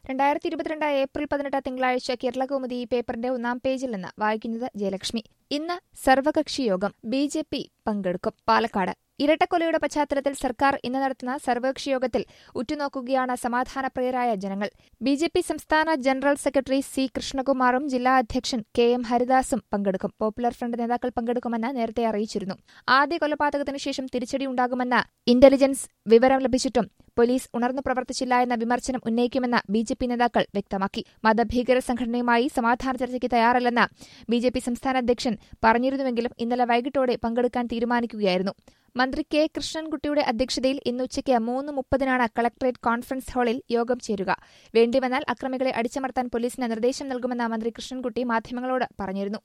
രണ്ടായിരത്തി ഇരുപത്തിരണ്ട് ഏപ്രിൽ പതിനെട്ട് തിങ്കളാഴ്ച കേരളകൗമുദി ഈ പേപ്പറിന്റെ ഒന്നാം പേജിൽ നിന്ന് വായിക്കുന്നത് ജയലക്ഷ്മി ഇന്ന് സർവകക്ഷി യോഗം ബി ജെ പി പങ്കെടുക്കും പാലക്കാട് ഇരട്ടക്കൊലയുടെ പശ്ചാത്തലത്തിൽ സർക്കാർ ഇന്ന് നടത്തുന്ന സർവകക്ഷി യോഗത്തിൽ ഉറ്റുനോക്കുകയാണ് സമാധാനപ്രിയരായ ജനങ്ങൾ ബി ജെ പി സംസ്ഥാന ജനറൽ സെക്രട്ടറി സി കൃഷ്ണകുമാറും ജില്ലാ അധ്യക്ഷൻ കെ എം ഹരിദാസും പങ്കെടുക്കും പോപ്പുലർ ഫ്രണ്ട് നേതാക്കൾ പങ്കെടുക്കുമെന്ന് നേരത്തെ അറിയിച്ചിരുന്നു ആദ്യ കൊലപാതകത്തിനു ശേഷം തിരിച്ചടി ഉണ്ടാകുമെന്ന് ഇന്റലിജൻസ് വിവരം ലഭിച്ചിട്ടും പോലീസ് ഉണർന്നു പ്രവർത്തിച്ചില്ല എന്ന വിമർശനം ഉന്നയിക്കുമെന്ന് ബി ജെ പി നേതാക്കൾ വ്യക്തമാക്കി മതഭീകര സംഘടനയുമായി സമാധാന ചർച്ചയ്ക്ക് തയ്യാറല്ലെന്ന് ബി ജെ പി സംസ്ഥാന അധ്യക്ഷൻ പറഞ്ഞിരുന്നുവെങ്കിലും ഇന്നലെ വൈകിട്ടോടെ പങ്കെടുക്കാൻ തീരുമാനിക്കുകയായിരുന്നു മന്ത്രി കെ കൃഷ്ണൻകുട്ടിയുടെ അധ്യക്ഷതയിൽ ഇന്ന് ഉച്ചയ്ക്ക് മൂന്ന് മുപ്പതിനാണ് കളക്ടറേറ്റ് കോൺഫറൻസ് ഹാളിൽ യോഗം ചേരുക വേണ്ടിവന്നാൽ അക്രമികളെ അടിച്ചമർത്താൻ പോലീസിന് നിർദ്ദേശം നൽകുമെന്ന് മന്ത്രി കൃഷ്ണൻകുട്ടി മാധ്യമങ്ങളോട് പറഞ്ഞിരുന്നു